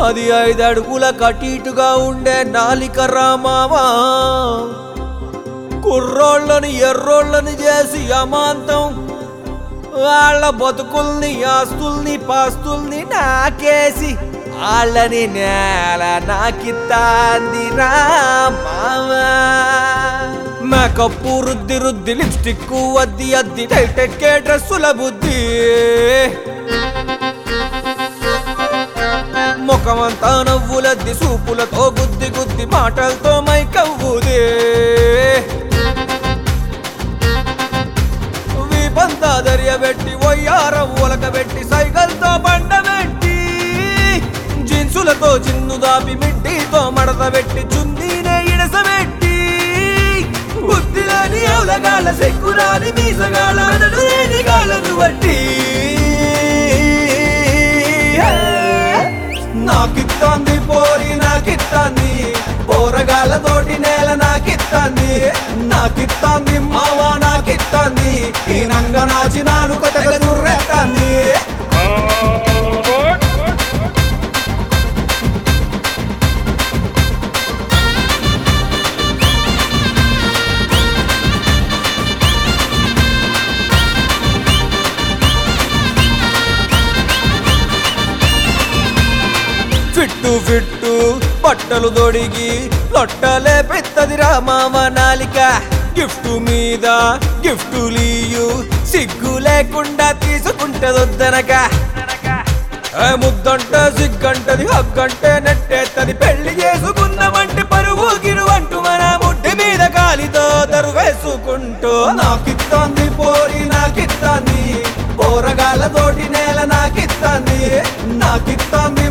అది ఐదు అడుగుల కటీటుగా ఉండే నాలిక రామావా కుర్రోళ్ళని ఎర్రోళ్ళని చేసి అమాంతం వాళ్ళ బతుకుల్ని ఆస్తుల్ని పాస్తుల్ని నాకేసి వాళ్ళని నేల నాకిత్తాంది రామావా మేకప్పు రుద్ది రుద్ది లిప్స్టిక్ అద్ది అద్ది టైటెక్కే డ్రెస్సుల బుద్ధి ముఖమంతా నవ్వులద్ది సూపులతో గుద్ది గుద్ది మాటలతో మైకవ్వుదే వీపంతా దర్యబెట్టి ఒయ్యారం ఒలకబెట్టి సైకిల్తో బండబెట్టి జీన్సులతో చిన్ను దాపి మిడ్డీతో మడత పెట్టి చున్నీనే ఇడసబెట్టి బుద్ధిలోని అవలగాళ్ళ సెక్కురాని మీసగాళ్ళ మెదడు లేని గాళ్ళను బట్టి నాకిత్తాంది పోరి నాకిత్తాంది పోరగాళ్ళతోటి నేల నాకిత్తాంది నాకిత్తాంది మావా నాకిత్తాంది ఈ నంగ నాచి నాను కొత్తగా దుర్రెత్తాంది ఫిట్టు ఫిట్టు బట్టలు దొడిగి లొట్టలే పెత్తది రామావ నాలిక గిఫ్ట్ మీద గిఫ్ట్ లీయు సిగ్గు లేకుండా తీసుకుంటదొద్దనక ఏ ముద్దంటే సిగ్గంటది హగ్గంటే నెట్టేత్తది పెళ్లి చేసుకుందామంటే పరువు గిరువంటూ మన ముడ్డి మీద కాలితో దరువేసుకుంటూ నాకిత్తాంది పోరి నాకిత్తాంది పోరగాళ్ళతోటి నేల నాకిత్తాంది నాకిత్తాంది